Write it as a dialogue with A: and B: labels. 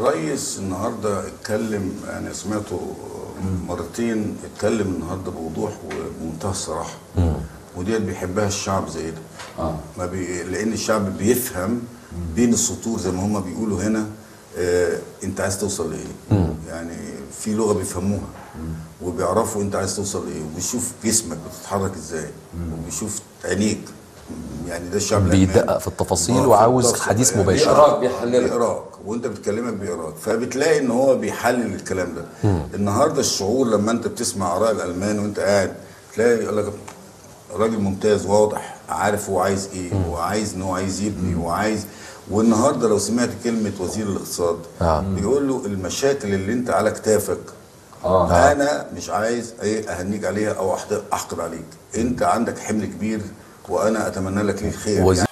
A: الرئيس النهارده اتكلم يعني سمعته مرتين اتكلم النهارده بوضوح وبمنتهى الصراحه وديت بيحبها الشعب زي ده
B: اه
A: ما بي... لان الشعب بيفهم بين السطور زي ما هم بيقولوا هنا آه انت عايز توصل لايه يعني في لغه بيفهموها وبيعرفوا انت عايز توصل لايه وبيشوف جسمك بتتحرك ازاي وبيشوف عينيك يعني ده الشعب الألماني.
C: بيدقق في التفاصيل
A: آه،
C: وعاوز
A: بالتفصيل.
C: حديث
A: يعني
C: مباشر.
B: بيقراك بيحللك.
A: بيقراك وانت بتكلمك بيقراك فبتلاقي ان هو بيحلل الكلام ده النهارده الشعور لما انت بتسمع اراء الالمان وانت قاعد تلاقي يقول لك راجل ممتاز واضح عارف هو عايز ايه وعايز ان هو عايز يبني وعايز والنهارده لو سمعت كلمه وزير الاقتصاد
C: آه.
A: بيقول له المشاكل اللي انت على كتافك
B: اه
A: انا مش عايز ايه اهنيك عليها او أحد- احقد عليك انت عندك حمل كبير وانا اتمنى لك الخير
C: وزير